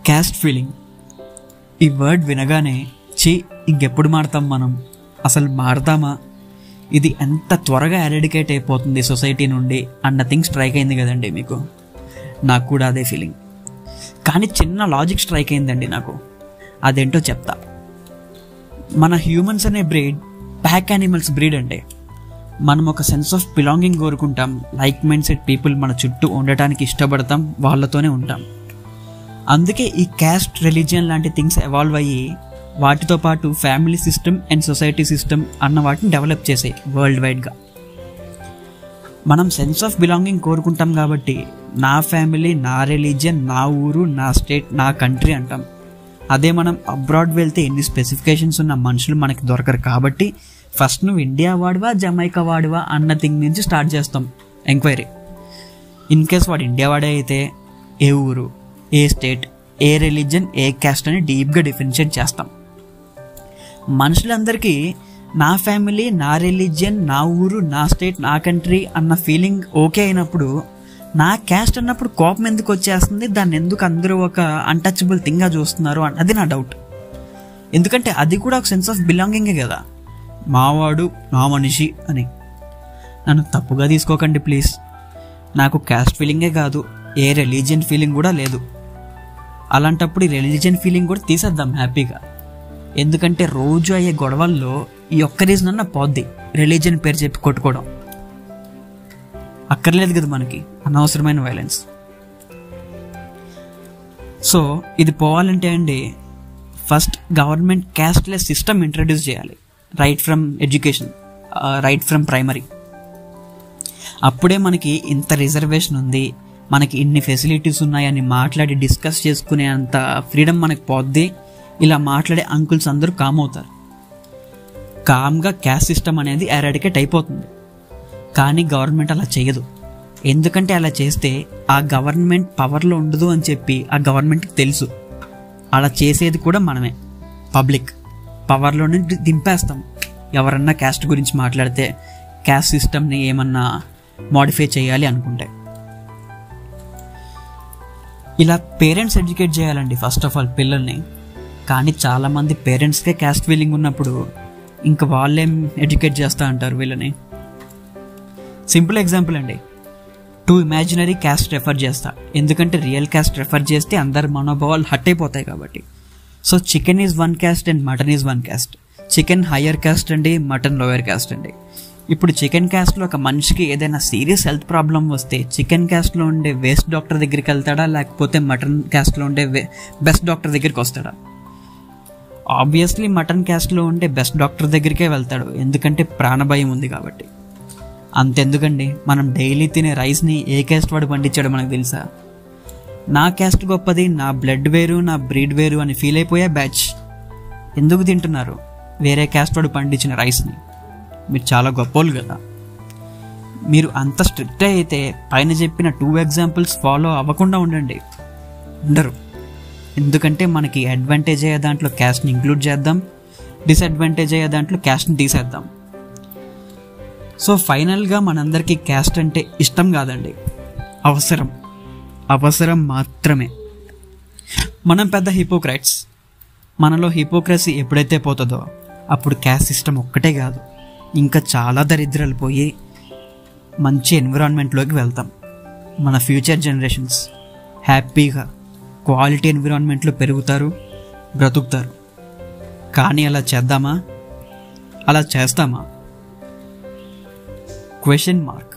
caste feeling ఈ word వినగానే చీ ఇంకెప్పుడు మాడతాం మనం అసలు మారతామా ఇది ఎంత త్వరగా ఎరాడికేట్ అయిపోతుంది సొసైటీ నుండి అన్న థింగ్ స్ట్రైక్ అయింది కదండి మీకు నాకు కూడా అదే ఫీలింగ్ కానీ చిన్న లాజిక్ స్ట్రైక్ అయిందండి నాకు అదేంటో చెప్తా మన హ్యూమన్స్ అనే బ్రీడ్ ప్యాక్ యానిమల్స్ బ్రీడ్ అంటే మనం ఒక సెన్స్ ఆఫ్ బిలాంగింగ్ కోరుకుంటాం లైక్ మైండ్ సెట్ పీపుల్ మన చుట్టూ ఉండటానికి ఇష్టపడతాం వాళ్ళతోనే ఉంటాం అందుకే ఈ క్యాస్ట్ రిలీజియన్ లాంటి థింగ్స్ ఎవాల్వ్ అయ్యి వాటితో పాటు family system and society system అన్న వాటిని డెవలప్ చేసాయి వరల్డ్ వైడ్గా మనం సెన్స్ ఆఫ్ బిలాంగింగ్ కోరుకుంటాం కాబట్టి నా ఫ్యామిలీ నా రిలీజియన్ నా ఊరు నా స్టేట్ నా కంట్రీ అంటాం అదే మనం అబ్రాడ్ వెళ్తే ఎన్ని స్పెసిఫికేషన్స్ ఉన్న మనుషులు మనకి దొరకరు కాబట్టి ఫస్ట్ నువ్వు ఇండియా వాడివా జమైకా వాడివా అన్న థింగ్ నుంచి స్టార్ట్ చేస్తాం ఎంక్వైరీ ఇన్ కేస్ వాడు ఇండియా వాడే అయితే ఏ ఊరు ఏ స్టేట్ ఏ రిలీజన్ ఏ క్యాస్ట్ అని డీప్గా డిఫరెన్షియేట్ చేస్తాం మనుషులందరికీ నా ఫ్యామిలీ నా రిలీజియన్ నా ఊరు నా స్టేట్ నా కంట్రీ అన్న ఫీలింగ్ ఓకే అయినప్పుడు నా క్యాస్ట్ అన్నప్పుడు కోపం ఎందుకు వచ్చేస్తుంది దాన్ని ఎందుకు అందరూ ఒక అన్టచబుల్ థింగ్గా చూస్తున్నారు అన్నది నా డౌట్ ఎందుకంటే అది కూడా ఒక సెన్స్ ఆఫ్ బిలాంగింగే కదా మావాడు నా మనిషి అని నన్ను తప్పుగా తీసుకోకండి ప్లీజ్ నాకు క్యాస్ట్ ఫీలింగే కాదు ఏ రిలీజియన్ ఫీలింగ్ కూడా లేదు అలాంటప్పుడు ఈ రిలీజియన్ ఫీలింగ్ కూడా తీసేద్దాం హ్యాపీగా ఎందుకంటే రోజు అయ్యే గొడవల్లో ఈ ఒక్క రీజన్ అన్న పోద్ది రిలీజియన్ పేరు చెప్పి కొట్టుకోవడం అక్కర్లేదు కదా మనకి అనవసరమైన వైలెన్స్ సో ఇది పోవాలంటే అండి first government casteless system introduce చేయాలి right from education right from primary అప్పుడే మనకి ఇంత రిజర్వేషన్ ఉంది మనకి ఇన్ని ఫెసిలిటీస్ ఉన్నాయని మాట్లాడి డిస్కస్ చేసుకునే అంత ఫ్రీడమ్ మనకి పోద్ది ఇలా మాట్లాడే అంకుల్స్ అందరూ కామ్ అవుతారు కామ్గా క్యాస్ట్ సిస్టమ్ అనేది ఎరాడికేట్ అయిపోతుంది కానీ గవర్నమెంట్ అలా చేయదు ఎందుకంటే అలా చేస్తే ఆ గవర్నమెంట్ పవర్లో ఉండదు అని చెప్పి ఆ గవర్నమెంట్కి తెలుసు అలా చేసేది కూడా మనమే పబ్లిక్ పవర్లో నుండి దింపేస్తాం ఎవరన్నా క్యాస్ట్ గురించి మాట్లాడితే క్యాస్ట్ సిస్టమ్ని ఏమన్నా మాడిఫై చేయాలి అనుకుంటే ఇలా పేరెంట్స్ ఎడ్యుకేట్ చేయాలండి ఫస్ట్ ఆఫ్ ఆల్ పిల్లల్ని కానీ చాలామంది పేరెంట్స్కే క్యాస్ట్ ఫీలింగ్ ఉన్నప్పుడు ఇంకా వాళ్ళేం ఎడ్యుకేట్ చేస్తా అంటారు వీళ్ళని సింపుల్ ఎగ్జాంపుల్ అండి టూ ఇమాజినరీ క్యాస్ట్ రెఫర్ చేస్తా ఎందుకంటే రియల్ క్యాస్ట్ రెఫర్ చేస్తే అందరి మనోభావాలు హట్ అయిపోతాయి కాబట్టి so chicken is one caste and mutton is one caste chicken higher caste అండి మటన్ లోయర్ క్యాస్ట్ అండి ఇప్పుడు చికెన్ క్యాస్ట్లో ఒక మనిషికి ఏదైనా సీరియస్ హెల్త్ ప్రాబ్లం వస్తే చికెన్ క్యాస్ట్లో ఉండే వేస్ట్ డాక్టర్ దగ్గరికి వెళ్తాడా లేకపోతే మటన్ క్యాస్ట్లో ఉండే బెస్ట్ డాక్టర్ దగ్గరికి వస్తాడా ఆబ్వియస్లీ మటన్ క్యాస్ట్లో ఉండే బెస్ట్ డాక్టర్ దగ్గరికే వెళ్తాడు ఎందుకంటే ప్రాణభయం ఉంది కాబట్టి అంతెందుకండి మనం డైలీ తినే రైస్ని ఏ క్యాస్ట్ వాడు పండించాడో మనకు తెలుసా నా క్యాస్ట్ గొప్పది నా బ్లడ్ వేరు నా బ్రీడ్ వేరు అని ఫీల్ అయిపోయే బ్యాచ్ ఎందుకు తింటున్నారు వేరే క్యాస్ట్ వాడు పండించిన రైస్ని మీరు చాలా గొప్పోళ్ళు కదా మీరు అంత స్ట్రిక్ట్ అయితే పైన చెప్పిన టూ ఎగ్జాంపుల్స్ ఫాలో అవ్వకుండా ఉండండి ఉండరు ఎందుకంటే మనకి అడ్వాంటేజ్ అయ్యే దాంట్లో క్యాస్ట్ని ఇంక్లూడ్ చేద్దాం డిసడ్వాంటేజ్ అయ్యే దాంట్లో క్యాస్ట్ని తీసేద్దాం సో ఫైనల్గా మనందరికీ క్యాస్ట్ అంటే ఇష్టం కాదండి అవసరం అవసరం మాత్రమే మనం పెద్ద హిపోక్రైట్స్ మనలో హిపోక్రసీ ఎప్పుడైతే పోతుందో అప్పుడు క్యాస్ట్ సిస్టమ్ ఒక్కటే కాదు ఇంకా చాలా దరిద్రాలు పోయి మంచి ఎన్విరాన్మెంట్లోకి వెళ్తాం మన ఫ్యూచర్ జనరేషన్స్ హ్యాపీగా క్వాలిటీ ఎన్విరాన్మెంట్లో పెరుగుతారు బ్రతుకుతారు కానీ అలా చేద్దామా అలా చేస్తామా క్వశ్చన్ మార్క్